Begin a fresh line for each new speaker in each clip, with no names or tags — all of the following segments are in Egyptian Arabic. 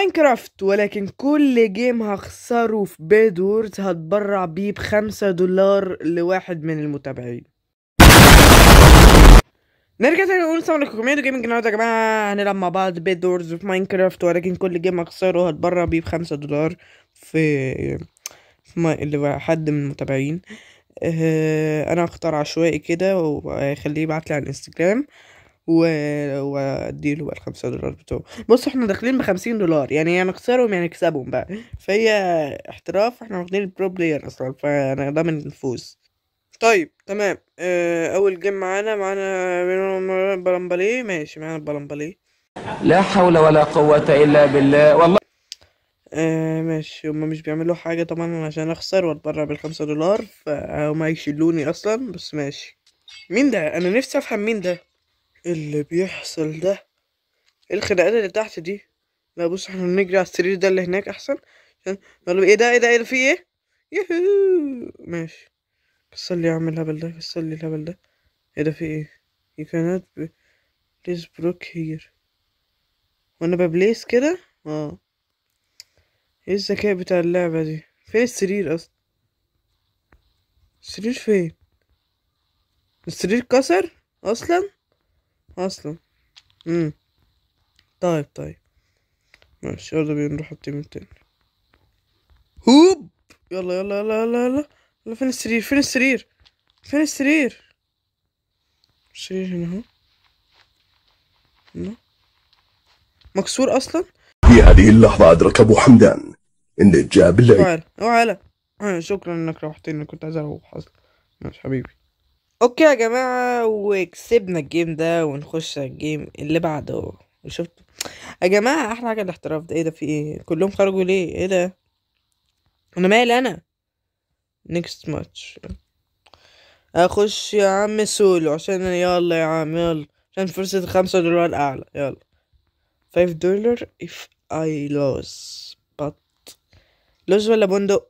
ماينكرافت ولكن كل جيم هخسره في بيد وورز هتبرع بيه بخمسة دولار لواحد من المتابعين نرجع تاني نقول السلام عليكم كوميدو جيمنج النهارده يا جماعه هنلعب مع بعض بيد وورز في ماينكرافت ولكن كل جيم هخسره هتبرع بيه بخمسة دولار في في ما... اللي حد من المتابعين اه... انا هختار عشوائي كده وهخليه يبعتلي على الانستجرام و... واديله بقى الخمسة دولار بتوعه بص احنا داخلين بخمسين دولار يعني يا نخسرهم يا نكسبهم بقى فهي احتراف احنا واخدين البرو بلاير اصلا فانا ضامن الفوز طيب تمام اه اول جيم معانا معانا بلمبلي ماشي معانا بلمبلي
لا حول ولا قوة إلا بالله والله
آه ماشي هما مش بيعملوا حاجة طبعا عشان اخسر واتبرع بالخمسة دولار فهما يشيلوني اصلا بس ماشي مين ده انا نفسي افهم مين ده اللي بيحصل ده ايه الخناقات اللي تحت دي لا بص احنا نجري على السرير ده اللي هناك احسن عشان يلا ايه ده ايه ده ايه ده في ايه يهو ماشي كسر لي يا عم الهبل ده كسر لي الهبل ده ايه ده في ايه you cannot be please block here وانا ببليس كده اه ايه الذكاء بتاع اللعبة دي فين السرير اصلا السرير فين السرير كسر اصلا اصلا امم طيب طيب ماشي يلا بينا نروح التيم التاني هوب يلا يلا يلا يلا يلا يلا فين السرير فين السرير فين السرير السرير هنا اهو هنا مكسور اصلا
في هذه اللحظة أدرك أبو حمدان إن الجاب اللعب
اوعى اوعى آه شكرا انك روحتني كنت عايز اروح اصلا ماشي حبيبي اوكي يا جماعة وكسبنا الجيم ده ونخش على الجيم اللي بعده وشفت يا جماعة احلى حاجة الاحتراف ده ايه ده في ايه كلهم خرجوا ليه ايه ده انا مالي انا نيكست ماتش اخش يا عم سولو عشان يلا يا عم يلا عشان فرصة خمسة دولار اعلى يلا 5 دولار if I lose but لوز ولا بندق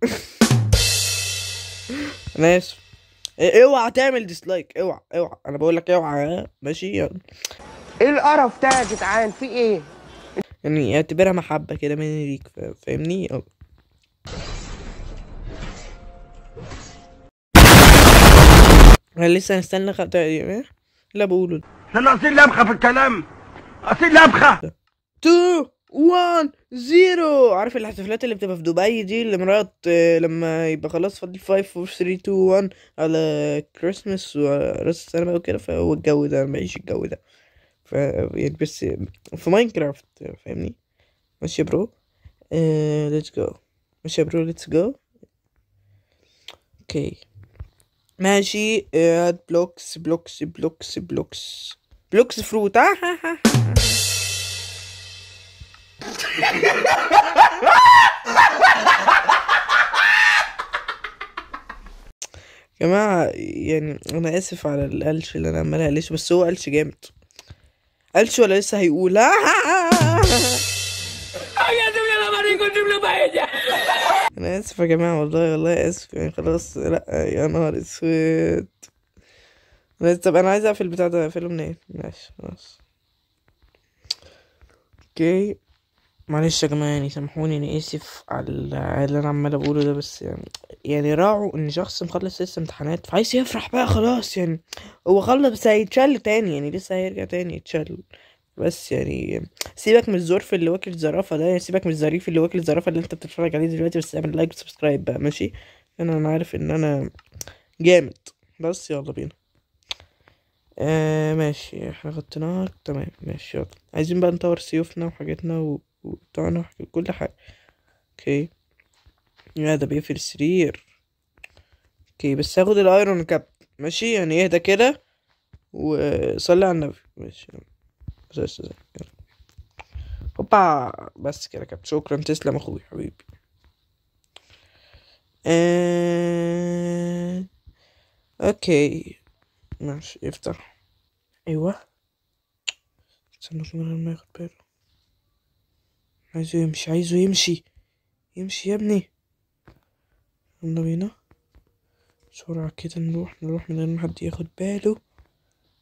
انا اسف إيه، اوعى تعمل ديسلايك اوعى اوعى انا بقول لك اوعى ها؟ ماشي يلا
ايه القرف ده يا جدعان في ايه
يعني اعتبرها محبة كده مني ليك فا- فاهمني يلا انا لسه هنستنى خ... تا- ايه لا بقوله
احنا اصيل لبخه في الكلام اصيل لبخه
2 1 0 عارف الاحتفالات اللي بتبقى في دبي دي اللي مرات آه، لما يبقى خلاص فاضل 5 4 3 2 1 على كريسماس وراس السنة بقى وكده فهو الجو ده أنا بعيش الجو ده ف يعني بس في ماينكرافت فاهمني ماشي يا برو ليتس جو ماشي يا برو ليتس جو اوكي ماشي اد بلوكس بلوكس بلوكس بلوكس بلوكس فروت آه، ها ها ها. يا جماعة يعني أنا آسف على القلش اللي أنا عمال أقلشه بس هو قلش جامد قلش ولا لسه هيقول أنا آسف يا جماعة والله والله آسف يعني خلاص لأ يا نهار أسود أنا طب أنا عايز أقفل البتاع ده أقفله منين ماشي خلاص أوكي معلش يا جماعة يعني سامحوني أنا آسف على اللي أنا عمال أقوله ده بس يعني يعني راعوا إن شخص مخلص لسه امتحانات فعايز يفرح بقى خلاص يعني هو خلص بس هيتشل تاني يعني لسه هيرجع تاني يتشل بس يعني سيبك من الظرف اللي واكل الزرافة ده يعني سيبك من الظريف اللي واكل الزرافة اللي انت بتتفرج عليه دلوقتي بس اعمل لايك وسبسكرايب بقى ماشي انا انا عارف ان انا جامد بس يلا بينا آه ماشي احنا غطيناها تمام ماشي يلا عايزين بقى نطور سيوفنا وحاجاتنا و- وبتوعنا وحاجات كل حاجة اوكي يا ده بيقفل السرير اوكي بس هاخد الايرون كاب ماشي يعني اهدى كده وصلي على النبي ماشي يلا بس بس بس. يلا هوبا بس كده كابت شكرا تسلم اخوي حبيبي آه... اوكي ماشي افتح ايوه استنى من غير ما ياخد باله عايزه يمشي عايزه يمشي يمشي يا ابني يلا بينا بسرعة كده نروح نروح من غير ما حد ياخد باله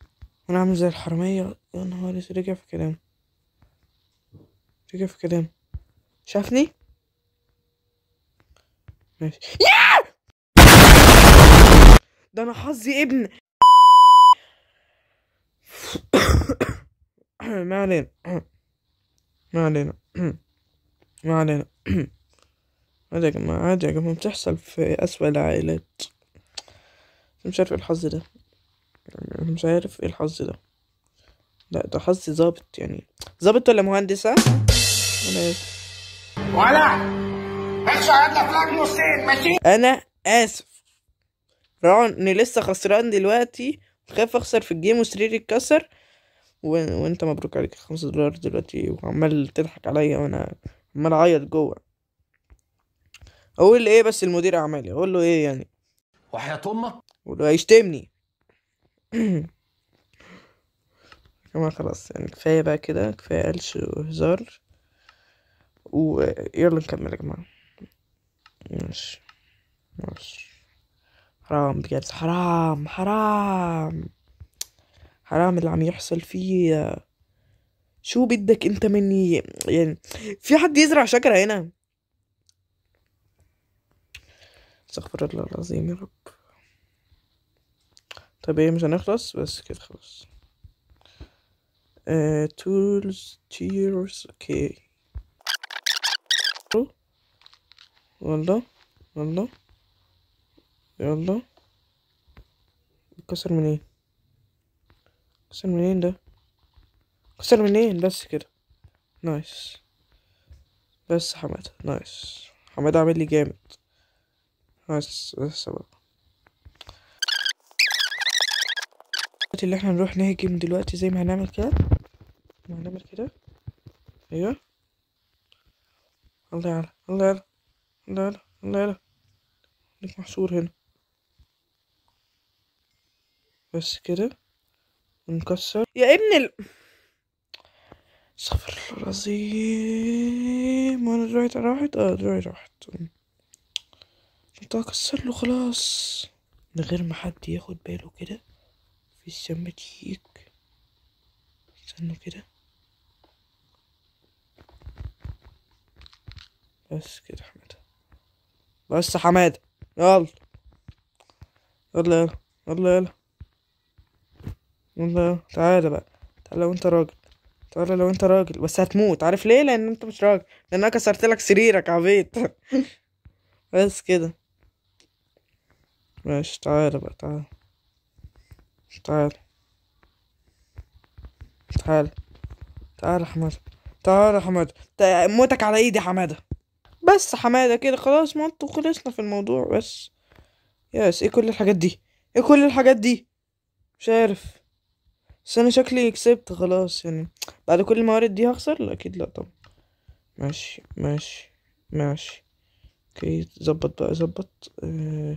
وانا عامل زي الحرامية يا نهار اسود رجع في كلام رجع في كلام شافني ماشي يا ده انا حظي ابن ما علينا ما علينا ما علينا عادي يا جماعة عادي يا جماعة بتحصل في أسوأ العائلات مش عارف ايه الحظ ده أنا مش عارف ايه الحظ ده لا ده حظي ظابط يعني ظابط ولا مهندس ها؟ أنا آسف
ولا اخشى هيطلع لك نصين ماشي
أنا آسف رغم إني لسه خسران دلوقتي خايف أخسر في الجيم وسريري اتكسر و... وأنت مبروك عليك خمسة دولار دلوقتي وعمال تضحك عليا وأنا عمال أعيط جوه أقول إيه بس المدير أعمالي أقول له إيه يعني
وحياة امك
أقول له هيشتمني كمان خلاص يعني كفاية بقى كده كفاية قلش وهزار ويلا نكمل يا جماعة ماشي ماشي حرام بجد حرام حرام حرام اللي عم يحصل فيه شو بدك انت مني يعني في حد يزرع شجرة هنا استغفر الله العظيم يا رب طب ايه مش هنخلص بس كده خلاص آه tools tears اوكي والله والله يلا كسر منين كسر منين ده كسر منين بس كده نايس بس حمادة نايس حمادة عامل لي جامد نايس بس بقى دلوقتي اللي احنا نروح نهجم دلوقتي زي ما هنعمل كده ما هنعمل كده ايوه الله يعلى الله يعلى الله يعلى الله يعلى ليك محشور هنا بس كده ونكسر يا ابن ال استغفر الله العظيم وانا دراعي راحت اه دراعي راحت كنت هكسر له خلاص من غير ما حد ياخد باله كده في السماتيك استنوا كده بس كده حمادة بس حمادة يلا يلا يلا يلا يلا يلا تعالى بقى تعالى لو انت راجل تعالى لو انت راجل بس هتموت عارف ليه لان انت مش راجل لان انا كسرت لك سريرك عبيط بس كده ماشي تعالى بقى تعالى تعالى تعالى تعالى حمادة تعالى حمادة تع- موتك على ايدي حمادة بس حمادة كده خلاص ما انتوا خلصنا في الموضوع بس ياس ايه كل الحاجات دي ايه كل الحاجات دي مش عارف بس انا شكلي كسبت خلاص يعني بعد كل الموارد دي هخسر لا اكيد لا طبعا ماشي ماشي ماشي اوكي ظبط بقى ظبط آه...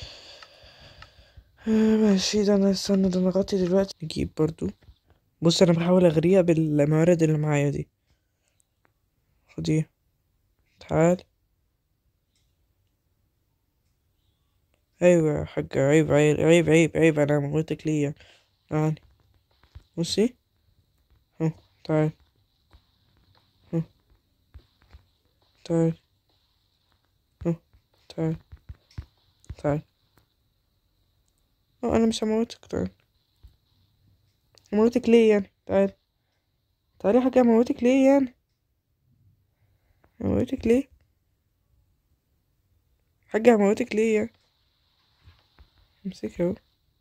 آه ماشي ده انا استنى ده انا غطي دلوقتي نجيب برضو بص انا بحاول اغريها بالموارد اللي معايا دي خدي تعال ايوه يا حاجة عيب عيب عيب عيب عيب انا موتك ليه يعني بصي اهو تعال اهو تعال اهو تعال تعال اه انا مش هموتك تعال هموتك ليه يعني تعال تعال يا حاجة هموتك ليه يعني هموتك ليه حاجة هموتك ليه يعني امسكها اهو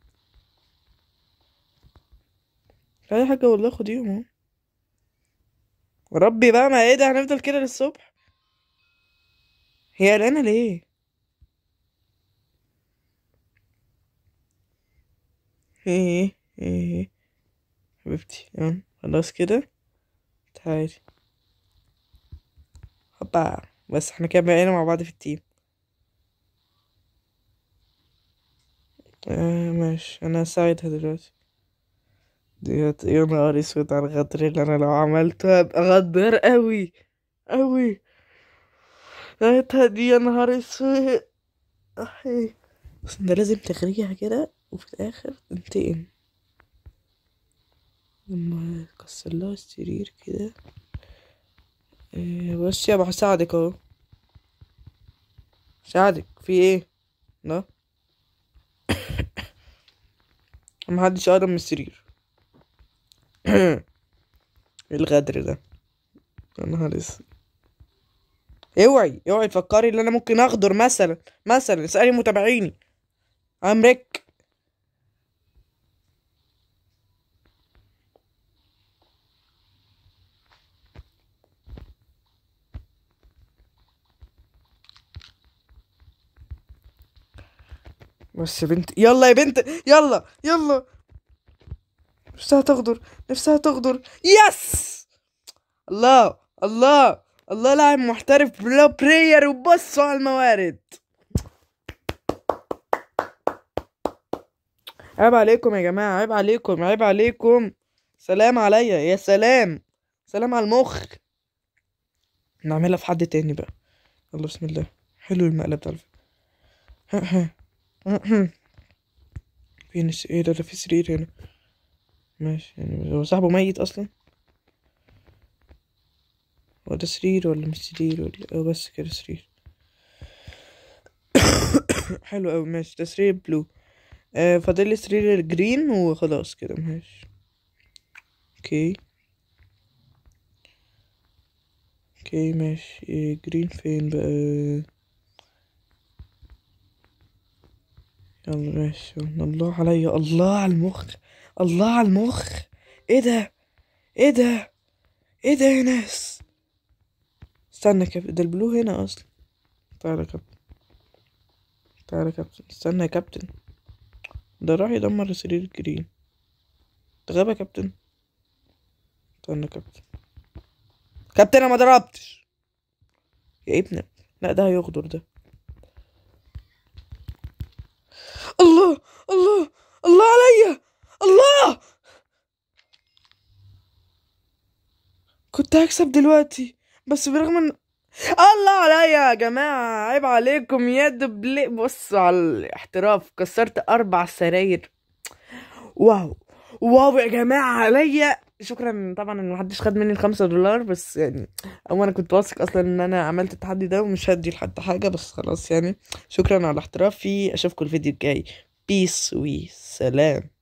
لا يا حاجة والله خديهم اهو وربي بقى ما ايه ده هنفضل كده للصبح هي قلقانة ليه ايه ايه ايه حبيبتي يلا خلاص كده تعالي هوبا بس احنا كده بقينا مع بعض في التيم آه ماشي انا هساعدها دلوقتي ديت يا نهار اسود على الغدر اللي انا لو عملته هبقى غدار قوي قوي لقيتها دي يا نهار اسود أحي. بس انت لازم تغريها كده وفي الاخر تنتقم لما كسر لها السرير كده إيه بس يابا هساعدك اهو ساعدك في ايه لا محدش يقرب من السرير ايه الغدر ده يا نهار اسود اوعي اوعي تفكري ان انا ممكن اغدر مثلا مثلا اسالي متابعيني امرك بس يا بنت يلا يا بنت يلا يلا نفسها تغدر نفسها تغدر يس الله الله الله لاعب محترف بلا برير وبصوا على الموارد عيب عليكم يا جماعة عيب عليكم عيب عليكم سلام عليا يا سلام سلام على المخ نعملها في حد تاني بقى يلا بسم الله حلو المقلب ده على فكرة. فين الس- ايه ده ده في سرير هنا ماشي يعني هو صاحبه ميت اصلا هو ده سرير ولا مش سرير ولا اه بس كده سرير حلو اوي ماشي ده سرير بلو آه فاضل لي سرير الجرين وخلاص كده ماشي اوكي اوكي ماشي إيه جرين فين بقى يلا ماشي الله عليا الله على المخ الله على المخ ايه ده ايه ده ايه ده يا ناس استنى يا كابتن ده البلو هنا اصلا تعالى يا كابتن تعالى يا كابتن استنى يا كابتن ده راح يدمر سرير الجرين ده غابة يا كابتن استنى يا كابتن كابتن انا ما ضربتش يا ابني لا ده هيغدر ده الله الله الله عليا الله كنت هكسب دلوقتي بس برغم ان الله عليا يا جماعة عيب عليكم يا دبلي بصوا على الاحتراف كسرت أربع سراير واو واو يا جماعة عليا شكرا طبعا ان محدش خد مني الخمسة دولار بس يعني او انا كنت واثق اصلا ان انا عملت التحدي ده ومش هدي لحد حاجة بس خلاص يعني شكرا على احترافي اشوفكم الفيديو الجاي بيس وسلام